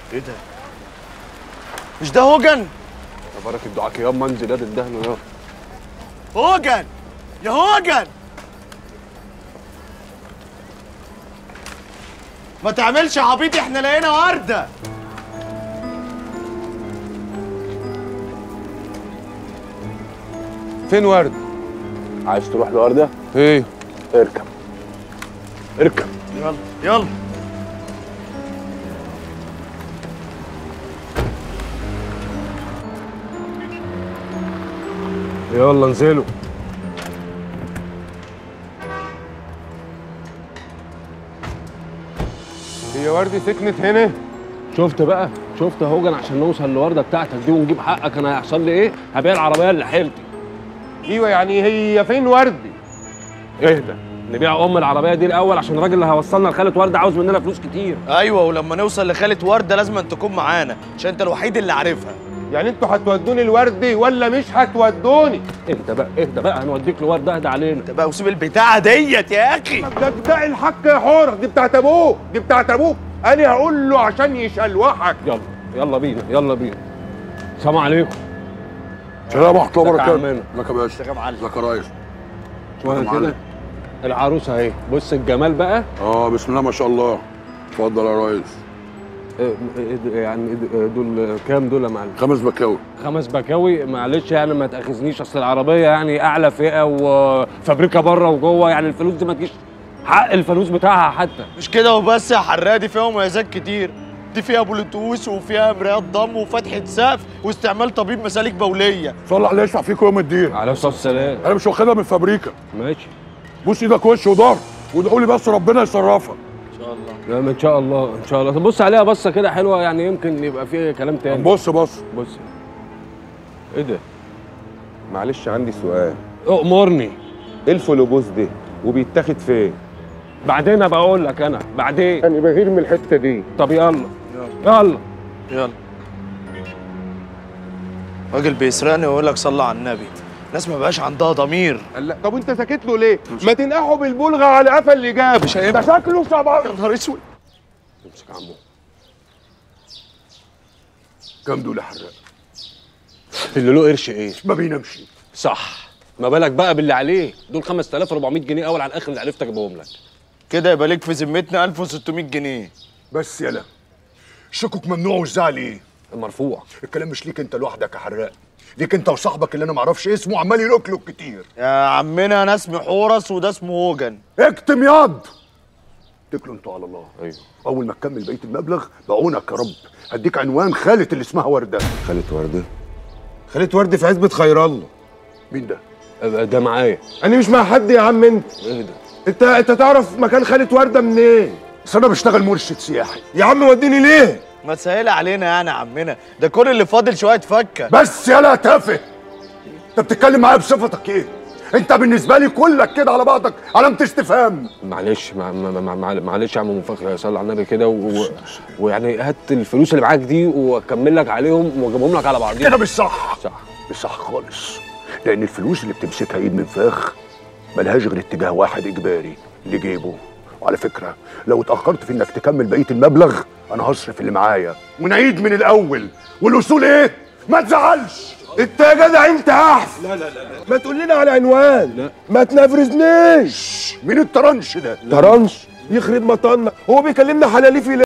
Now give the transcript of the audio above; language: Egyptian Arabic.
ايه ده مش ده هوجن يا بركه دعاك يا انزل يد الدهن يا هوجن يا هوجن ما تعملش عبيط احنا لقينا ورده فين ورد عايز تروح لوردة؟ ايه اركب اركب يلا يلا يلا انزلوا هي وردي سكنت هنا شفت بقى شفت يا هوجن عشان نوصل للوردة بتاعتك دي ونجيب حقك انا هيحصل لي ايه؟ هبيع العربية اللي حيلتي ايوه يعني هي فين وردي اهدى نبيع ام العربية دي الاول عشان الراجل اللي هيوصلنا لخالة وردة عاوز مننا فلوس كتير ايوه ولما نوصل لخالة ورده لازم أن تكون معانا عشان انت الوحيد اللي عارفها يعني انتوا هتودوني الوردي ولا مش هتودوني اهدى بقى اهدى بقى هنوديك لوردة اهدى علينا انت بقى وسيب البتاعه ديت يا اخي ده ده الحق يا حورك دي بتاعت ابوك دي بتاعت ابوك انا هقول له عشان يشلوحك يلا يلا بينا يلا بينا السلام عليكم سلام ورحمة الله ازيك يا وبركاته عمنا؟ ازيك يا باشا ازيك يا معلم ازيك يا ريس شوية معلم. كده العروسة اهي بص الجمال بقى اه بسم الله ما شاء الله اتفضل يا ريس اه، اه، يعني اه، دول كام دول يا معلم؟ خمس بكاوي خمس بكاوي معلش يعني ما تاخذنيش اصل العربيه يعني اعلى فئه وفابريكا بره وجوه يعني الفلوس دي ما تجيش حق الفلوس بتاعها حتى مش كده وبس يا حراق دي فيها مميزات كتير دي فيها بلوتوث وفيها مرايات ضم وفتحه سقف واستعمال طبيب مسالك بوليه صلح عليه يشفع فيكم يوم الدين عليه الصلاه والسلام انا مش واخدها من فابريكا ماشي بص ايدك وش وظهر وادعوا لي بس ربنا يصرفها ان شاء الله لا ان شاء الله ان شاء الله طب بص عليها بصه كده حلوه يعني يمكن يبقى فيه كلام تاني بص بص بص ايه ده معلش عندي سؤال امرني ايه الفلوبوس ده وبيتاخد فين بعدين ابقى اقول لك انا بعدين يعني بغير من الحته دي طب يلا يلا يلا راجل بيسرقني ويقول لك صلى على النبي ناس ما بقاش عندها ضمير قال لا طب انت ساكت له ليه ما تنقحوا بالبلغه على قفا اللي جابه مش ده شكله شباب يا نهار اسود امسك عمو كام دول يا حراق اللي له قرش ايه ما بينامش صح ما بالك بقى باللي عليه دول 5400 جنيه اول على الاخر اللي عرفت اجيبهم لك كده يبقى ليك في ذمتنا 1600 جنيه بس يلا الشكوك ممنوع والزعل ايه مرفوع الكلام مش ليك انت لوحدك يا حراق ليك انت وصاحبك اللي انا معرفش اسمه عمال يلوكلك كتير يا عمنا انا اسمي حورس وده اسمه هوجن اكتم ياض اتكلوا انتوا على الله ايوه اول ما تكمل بقيه المبلغ بعونك يا رب هديك عنوان خالة اللي اسمها ورده خالة وردة خالة وردة في عزبة خير الله مين ده أبقى ده معايا انا مش مع حد يا عم انت ايه ده انت انت تعرف مكان خالة وردة منين بس انا بشتغل مرشد سياحي يا عم وديني ليه ما تسهل علينا يعني يا عمنا ده كل اللي فاضل شويه فكه بس يلا تافه انت بتتكلم معايا بصفتك ايه انت بالنسبه لي كلك كده على بعضك علامه استفهام معلش مع مع مع مع معلش يا عم منفخر صلي على النبي كده و... و... ويعني هات الفلوس اللي معاك دي واكمل لك عليهم واجيبهم لك على بعضيهم كده مش صح صح مش صح خالص لان الفلوس اللي بتمسكها ايد من فاخ ملهاش غير اتجاه واحد اجباري اللي جيبه وعلى فكره لو اتاخرت في انك تكمل بقيه المبلغ انا هصرف اللي معايا ونعيد من الاول والاصول ايه ما تزعلش انت يا جدع انت احف لا لا لا ما تقول لنا على عنوان لا ما تنفرزنيش مين الطرنش ده طرنش يخرب مطنك هو بيكلمنا حلاليفي